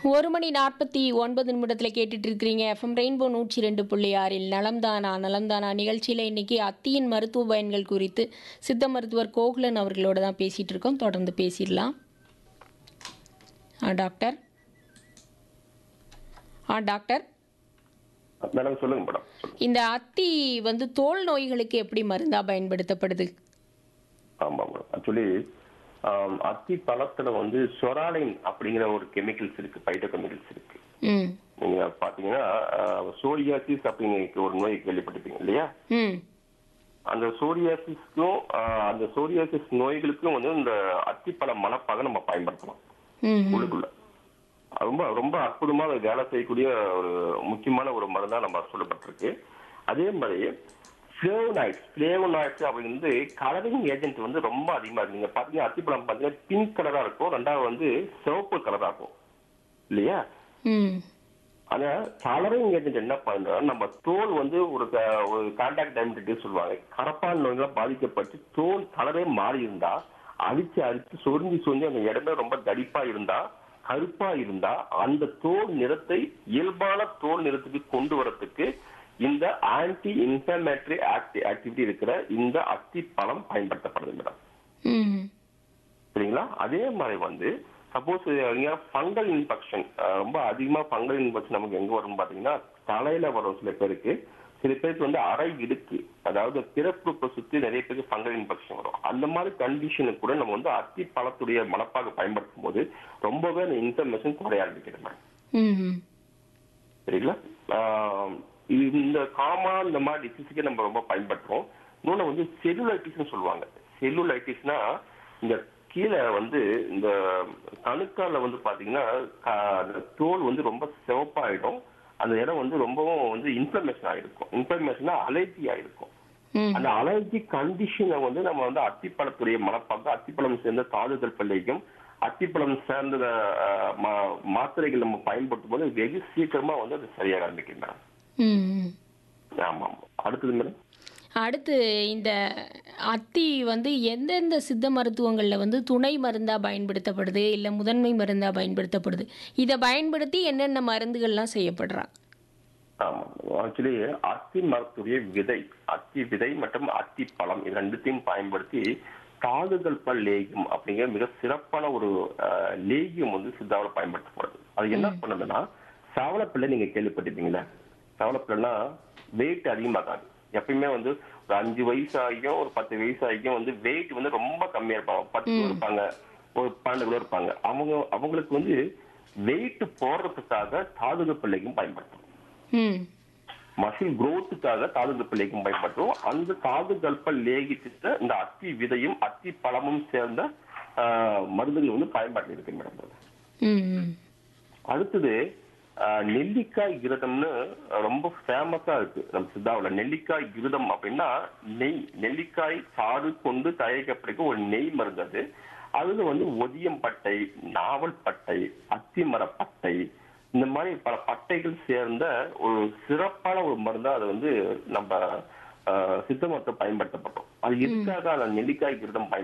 ஒரு மணி நாற்பத்தி ஒன்பது நிமிடத்தில் கேட்டுட்டு இருக்கிறீங்க எஃப்எம் ரெயின்போ நூற்றி ரெண்டு புள்ளி ஆறில் நலம்தானா நலம்தானா நிகழ்ச்சியில் இன்னைக்கு அத்தியின் மருத்துவ பயன்கள் குறித்து சித்த மருத்துவர் கோகுலன் அவர்களோட தான் பேசிகிட்டு இருக்கோம் தொடர்ந்து பேசிடலாம் ஆ டாக்டர் ஆ டாக்டர் மேடம் சொல்லுங்க மேடம் இந்த அத்தி வந்து தோல் நோய்களுக்கு எப்படி மருந்தா பயன்படுத்தப்படுது ஆமா மேடம் ஆக்சுவலி அத்தி பழத்துல வந்து சொராலின் அப்படிங்கிற ஒரு கெமிக்கல்ஸ் இருக்கு பைட்டோ கெமிக்கல்ஸ் இருக்கு ம் நீங்க பாத்தீங்கன்னா சோரியாசிஸ் அப்படிங்கிற ஒரு நோய் கேள்விப்பட்டிருப்பீங்க இல்லையா ம் அந்த சோரியாசிஸ்க்கும் அந்த சோரியாசிஸ் நோய்களுக்கும் வந்து இந்த அத்திப்பழ மணப்பாக நம்ம பயன்படுத்தலாம் ம் உள்ளுக்குள்ள ரொம்ப ரொம்ப அற்புதமா அது வேலை செய்யக்கூடிய ஒரு முக்கியமான ஒரு மருந்தா நம்ம சொல்லப்பட்டிருக்கு அதே மாதிரி ஃபிளேவனாய்ட்ஸ் ஃபிளேவனாய்ட்ஸ் அப்படிங்கிறது கலரிங் ஏஜென்ட் வந்து ரொம்ப அதிகமா இருக்கு நீங்க பாத்தீங்கன்னா அத்திப்பழம் பாத்தீங்கன்னா பிங்க் கலரா இருக்கும் ரெண்டாவது வந்து சிவப்பு கலரா இருக்கும் இல்லையா ம் ஆனா கலரிங் ஏஜென்ட் என்ன பண்றோம் நம்ம தோல் வந்து ஒரு க- ஒரு கான்டாக்ட் டைமெட்டிஸ் சொல்லுவாங்க கரப்பான் நோய்கள பாதிக்கப்பட்டு தோல் கலரே மாறி இருந்தா அழிச்சு அழிச்சு சொரிஞ்சு சொரிஞ்சு அந்த இடமே ரொம்ப தடிப்பா இருந்தா கருப்பா இருந்தா அந்த தோல் நிறத்தை இயல்பான தோல் நிறத்துக்கு கொண்டு வரதுக்கு இந்த ஆன்டி இன்ஃபர்மேட்டரி ஆக்டிவிட்டி இருக்கிற இந்த அத்தி பழம் பயன்படுத்தப்படுது மேடம் ம் சரிங்களா அதே மாதிரி வந்து சப்போஸ் ஃபங்கல் இன்ஃபெக்ஷன் ரொம்ப அதிகமா ஃபங்கல் இன்ஃபெக்ஷன் நமக்கு எங்க வரும்னு பாத்தீங்கன்னா தலையில வரும் சில பேருக்கு சில பேருக்கு வந்து அரை இடுக்கு அதாவது பிறப்புறுப்பை சுத்தி நிறைய பேருக்கு ஃபங்கல் இன்ஃபெக்ஷன் வரும் அந்த மாதிரி கண்டிஷனுக்கு கூட நம்ம வந்து அத்தி பழத்துடைய மணப்பாக பயன்படுத்தும் போது ரொம்பவே அந்த இன்ஃபர்மேஷன் குறைய ஆரம்பிக்கிறது மேம் ம் சரிங்களா ஆஹ் இந்த காமா இந்த மாதிரி டிசீஸுக்கு நம்ம ரொம்ப பயன்படுத்துறோம் இன்னொன்று வந்து செல்லுலைட்டிஸ்னு சொல்லுவாங்க செல்லுலைட்டிஸ்னா இந்த கீழே வந்து இந்த கணுக்கால வந்து பாத்தீங்கன்னா கா- அந்த தோல் வந்து ரொம்ப சிவப்பாயிடும் அந்த இடம் வந்து ரொம்பவும் வந்து இன்ஃபர்மேஷன் ஆயிருக்கும் இன்ஃபர்மேஷனா அலர்ஜி ஆயிருக்கும் ம் அந்த அலர்ஜி கண்டிஷனை வந்து நம்ம வந்து அத்திப்பழத்துடைய மனப்பாங்க அத்திப்பழம் சேர்ந்த தாதுதல் பிள்ளைக்கும் அத்திப்பழம் சேர்ந்த அஹ், மா- மாத்திரைகள் நம்ம பயன்படுத்தும் போது வெகு சீக்கிரமா வந்து அது சரியாக ஆரம்பிக்கும் மேடம் ம் ஆமா ஆமா அடுத்தது மேடம் அடுத்து இந்த அத்தி வந்து எந்தெந்த சித்த மருத்துவங்களில் வந்து துணை மருந்தாக பயன்படுத்தப்படுது இல்லை முதன்மை மருந்தாக பயன்படுத்தப்படுது இதை பயன்படுத்தி என்னென்ன மருந்துகள்லாம் செய்யப்படுறாங்க ஆமா ஆக்சுவலி அத்தி மரத்துடைய விதை அத்தி விதை மற்றும் அத்தி பழம் இது ரெண்டுத்தையும் பயன்படுத்தி தாதுகள் பல் லேகியம் அப்படிங்கிற மிக சிறப்பான ஒரு அஹ், லேகியம் வந்து சித்தாவில் பயன்படுத்தப்படுது அது என்ன பண்ணுதுன்னா சவளப்பிள்ளை நீங்க கேள்விப்பட்டிருப்பீங்களா சவளப்பிள்ளைனா வெயிட் அதிகமாகாது எப்பயுமே வந்து ஒரு அஞ்சு வயசு ஆகியும் ஒரு பத்து வயசு ஆகியும் வந்து வெயிட் வந்து ரொம்ப கம்மியா இருப்பாங்க பத்து கிலோ இருப்பாங்க ஒரு பன்னெண்டு கிலோ இருப்பாங்க அவங்க அவங்களுக்கு வந்து வெயிட் போடுறதுக்காக தாதுக பிள்ளைக்கும் பயன்படுத்தும் ம் மசில் growthக்காக தாது பிள்ளைக்கும் பயன்படுத்தும் அந்த தாது கல்ப லேகித்த இந்த அத்தி விதையும் அத்தி பழமும் சேர்ந்த ஆஹ், மருந்துகள் வந்து பயன்பாட்டில் இருக்கு மேடம் ம் ம் அடுத்தது ஆஹ், நெல்லிக்காய் கிருதம்னு ரொம்ப ஃபேமஸா இருக்கு நம்ம சித்தாவுல நெல்லிக்காய் கிருதம் அப்படின்னா நெய் நெல்லிக்காய் சாறு கொண்டு தயாரிக்கப்படுகிற ஒரு நெய் மருந்து அது அதுல வந்து ஒதியம் பட்டை நாவல் பட்டை அத்திமர பட்டை இந்த மாதிரி பல பட்டைகள் சேர்ந்த ஒரு சிறப்பான ஒரு மருந்தா அது வந்து நம்ம ஆஹ், சித்த மருத்துவம் பயன்படுத்தப்பட்டோம் அது எதுக்காக அந்த நெல்லிக்காய் கிருதம் பயன்படுத்த